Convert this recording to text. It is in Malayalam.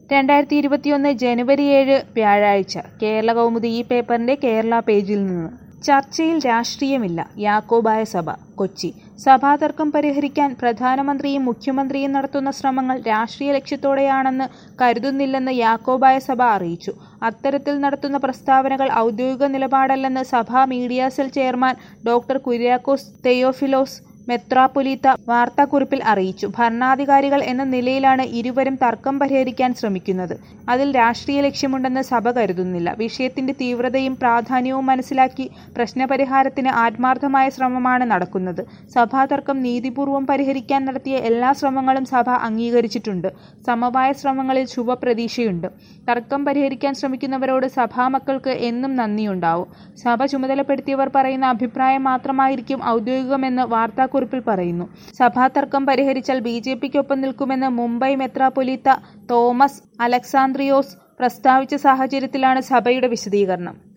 രണ്ടായിരത്തി ഇരുപത്തിയൊന്ന് ജനുവരി ഏഴ് വ്യാഴാഴ്ച കേരള കൗമുദി ഈ പേപ്പറിന്റെ കേരള പേജിൽ നിന്ന് ചർച്ചയിൽ രാഷ്ട്രീയമില്ല യാക്കോബായ സഭ കൊച്ചി സഭാതർക്കം പരിഹരിക്കാൻ പ്രധാനമന്ത്രിയും മുഖ്യമന്ത്രിയും നടത്തുന്ന ശ്രമങ്ങൾ രാഷ്ട്രീയ ലക്ഷ്യത്തോടെയാണെന്ന് കരുതുന്നില്ലെന്ന് യാക്കോബായ സഭ അറിയിച്ചു അത്തരത്തിൽ നടത്തുന്ന പ്രസ്താവനകൾ ഔദ്യോഗിക നിലപാടല്ലെന്ന് സഭാ media cell chairman doctor Kuriakose Theophilos മെത്രാപ്പൊലീത്ത വാർത്താക്കുറിപ്പിൽ അറിയിച്ചു ഭരണാധികാരികൾ എന്ന നിലയിലാണ് ഇരുവരും തർക്കം പരിഹരിക്കാൻ ശ്രമിക്കുന്നത് അതിൽ രാഷ്ട്രീയ ലക്ഷ്യമുണ്ടെന്ന് സഭ കരുതുന്നില്ല വിഷയത്തിന്റെ തീവ്രതയും പ്രാധാന്യവും മനസ്സിലാക്കി പ്രശ്നപരിഹാരത്തിന് ആത്മാർത്ഥമായ ശ്രമമാണ് നടക്കുന്നത് സഭാതർക്കം നീതിപൂർവം പരിഹരിക്കാൻ നടത്തിയ എല്ലാ ശ്രമങ്ങളും സഭ അംഗീകരിച്ചിട്ടുണ്ട് സമവായ ശ്രമങ്ങളിൽ ശുഭപ്രതീക്ഷയുണ്ട് തർക്കം പരിഹരിക്കാൻ ശ്രമിക്കുന്നവരോട് സഭാമക്കൾക്ക് എന്നും നന്ദിയുണ്ടാവും സഭ ചുമതലപ്പെടുത്തിയവർ പറയുന്ന അഭിപ്രായം മാത്രമായിരിക്കും ഔദ്യോഗികമെന്ന് വാർത്താക്കുറിപ്പിൽ പറയുന്നു സഭാതർക്കം പരിഹരിച്ചാൽ ബി ജെ പിക്കൊപ്പം നിൽക്കുമെന്ന് മുംബൈ മെത്രാപ്പൊലീത്ത തോമസ് അലക്സാന്ദ്രിയോസ് പ്രസ്താവിച്ച സാഹചര്യത്തിലാണ് സഭയുടെ വിശദീകരണം